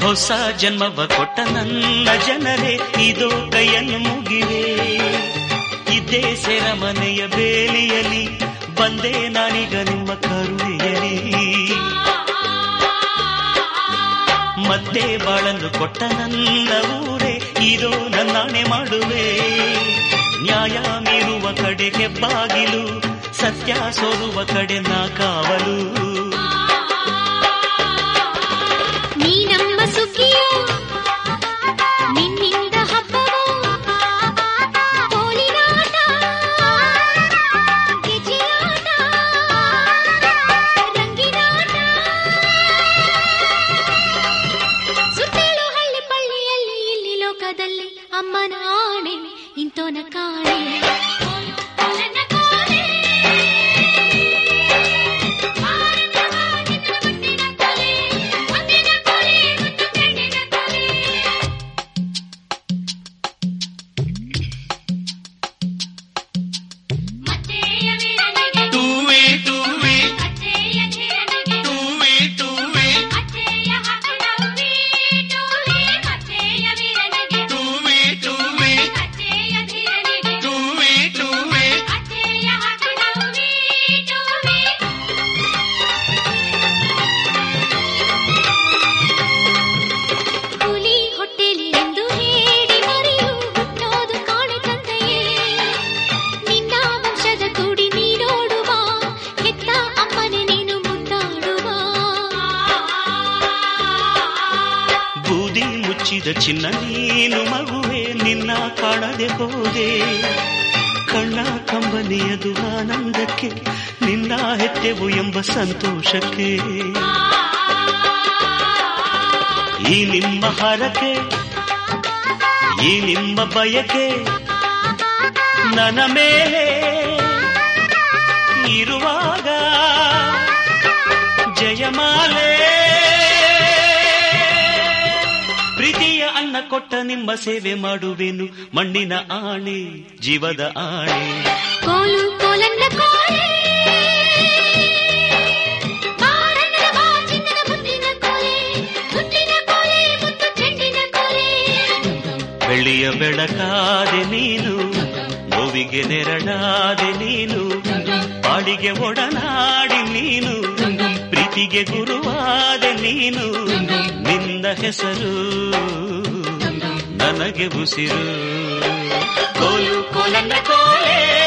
ಹೊಸ ಜನ್ಮವ ಕೊಟ್ಟ ನನ್ನ ಜನರೇ ಇದೋ ಕೈಯನ್ನು ಮುಗಿವೆ ಇದ್ದೇ ಸೆರಮನೆಯ ಬೇಲಿಯಲಿ ಬಂದೆ ನಾನೀಗ ನಿಮ್ಮ ಕರುಣೆಯಲಿ ಮತ್ತೆ ಬಾಳನ್ನು ಕೊಟ್ಟ ನನ್ನ ಊರೇ ಇದೋ ನನ್ನಾಣೆ ಮಾಡುವೆ ನ್ಯಾಯ ಮೀರುವ ಕಡೆಗೆ ಬಾಗಿಲು ಸತ್ಯ ಸೋರುವ ಕಡೆ ನಾ ಕಾವಲು ನೀ ನಮ್ಮ ಸುಗ್ಗಿಯೋ ನಿನ್ನಿಂದ ಹಬ್ಬವೋ ಕೋಲಿನಾಟ ಗೆಜ್ಜೆಯಾಟ ರಂಗಿನಾಟ ಸುತ್ತೇಳು ಹಳ್ಳಿ ಪಳ್ಳಿಯಲ್ಲಿ ಇಲ್ಲಿ ಲೋಕದಲ್ಲಿ ಅಮ್ಮನ ಆಣೆ ಇಂತೋನ ಕಾಣೆ ನನ್ನ ಕಾಣೆ ಟೂವೆ ಟೂವೆ ಟೂವೆ ಟೂವೆ ಟೂವೆ ಟೂವೆ ಟೂವೆ ಟೂವೆ ಹುಲಿ ಹೊಟ್ಟೆಲಿ ಎಂದು ಹೇಳಿ ಮರೆಯು ಹುಟ್ಟೋದು ಕಾಣೆ ತಂದೆಯೇ ನಿನ್ನ ವಂಶದ ಕುಡಿ ನೀಡೋಡುವ ಹೆತ್ತ ಅಮ್ಮನೆ ನೀನು ಮುದ್ದಾಡುವ ಬೂದಿ ಮುಚ್ಚಿದ ಚಿನ್ನ ನೀನು ಮಗುವೆ ನಿನ್ನ ಕಾಣದೆ ಹೋದೆ ಕಣ್ಣ ಕಂಬನಿಯದು ಆನಂದಕ್ಕೆ ನಿನ್ನ ಹೆತ್ತೆವು ಎಂಬ ಸಂತೋಷಕ್ಕೆ ಈ ನಿಮ್ಮ ಹರಕೆ ಈ ನಿಮ್ಮ ಬಯಕೆ ನನ್ನ ಮೇಲೆ ಇರುವಾಗ ಜಯಮಾಲೆ ಪ್ರೀತಿಯ ಅನ್ನ ಕೊಟ್ಟ ನಿಮ್ಮ ಸೇವೆ ಮಾಡುವೆನು ಮಣ್ಣಿನ ಆಣೆ ಜೀವದ ಆಣೆ ಕೋಲು ಕೋಲನ್ನ ಕೋಲೆ ಬಾರಣ್ಣನ ಬಾ ಚಿನ್ನದ ಮುತ್ತಿನ ಕೋಲೆ ಮುತ್ತಿನ ಕೋಲೆ ಮುತ್ತು ಚೆಂಡಿನ ಕೋಲೆ ಬೆಳ್ಳಿಯ ಬೆಳಕಾದೆ ನೀನು ನೋವಿಗೆ ನೆರಳಾದೆ ನೀನು ಬಾಳಿಗೆ ಒಡನಾಡಿ ನೀನು ಪ್ರೀತಿಗೆ ಗುರುವಾದೆ ನೀನು ನಿನ್ನ ಹೆಸರು ನನಗೆ ಉಸಿರು ಕೋಲು ಕೋಲನ್ನ ಕೋಲೆ